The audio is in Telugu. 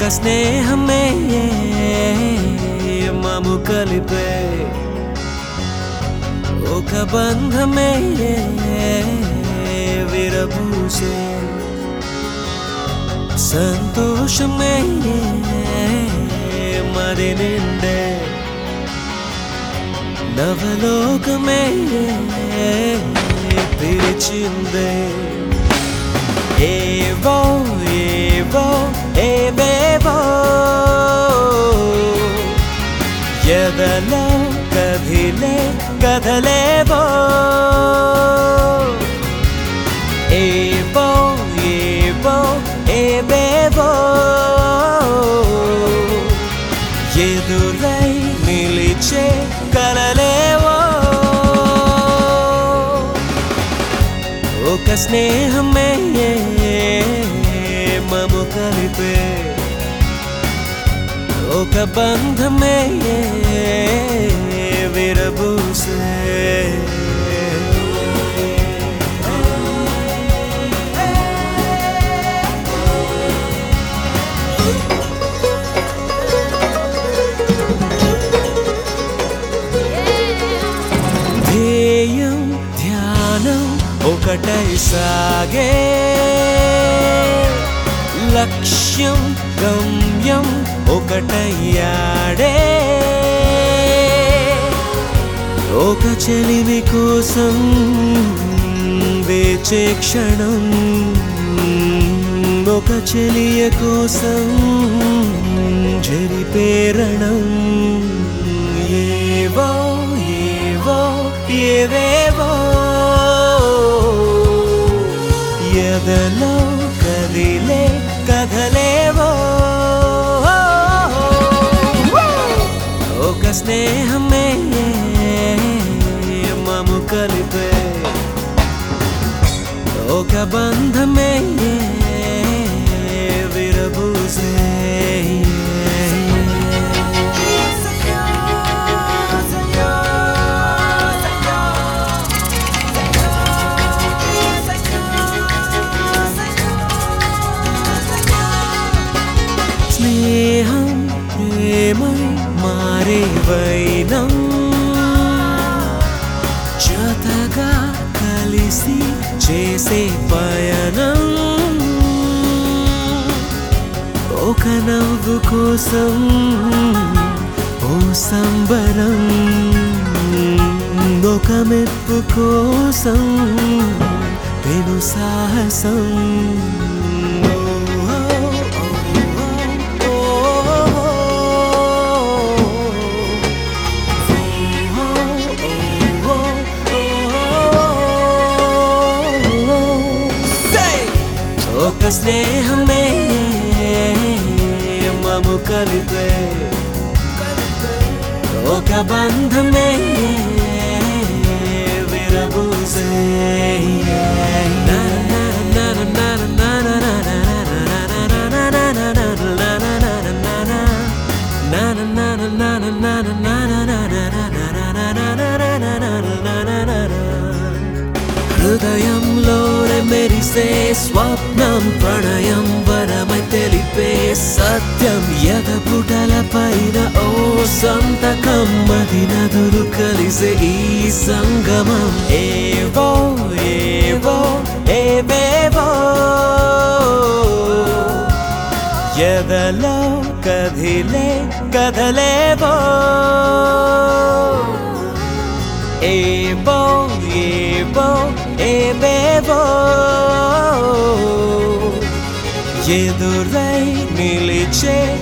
ఒక స్నేహమే మము కలిపే ఒక బంధమే విరబూసే సంతోషమే మరి నిండే నవలోకమే పిలిచిందే ఏవో ఏవో ఏవేవో ఎదలో కదిలే కదలేవో ఏవో ఏవో ఏవేవో ఎదురై నిలిచే కలలేవో ఒక స్నేహమే మము కలిపే ఒక బంధమే విరబూసే ధ్యేయం ధ్యానం ఒకటై సాగే లక్ష్యం గమ్యం ఒకటయ్యాడే ఒక చెలిమి కోసం వేచే క్షణం ఒక చెలియ కోసం జరిపేరణం ఏవో ఏవో ఏవేవో ఎదలో కదిలే కదలేవో ఒక స్నేహమే మము కలిపే ఒక బంధమే విరబూసే స్నేహం ప్రేమై మారే వైనం జతగా కలిసి చేసే పయనం ఒక నవ్వు కోసం ఓ సంబరం ఒక మెప్పు కోసం పెను సాహసం ఒక స్నేహమే మము కలిపే ఒక బంధమే విరబూసే హృదయంలోనే మెరిసే స్వప్నం ప్రణయం వరమై తెలిపే సత్యం ఎదపుటల పైన ఓ సంతకం మది నదులు కలిసే ఈ సంగమం ఏవో ఏవో ఏవేవో ఎదలో కదిలే కదలేవో ఏవో ఏవో ఏవేవో ఎదురై నిలిచే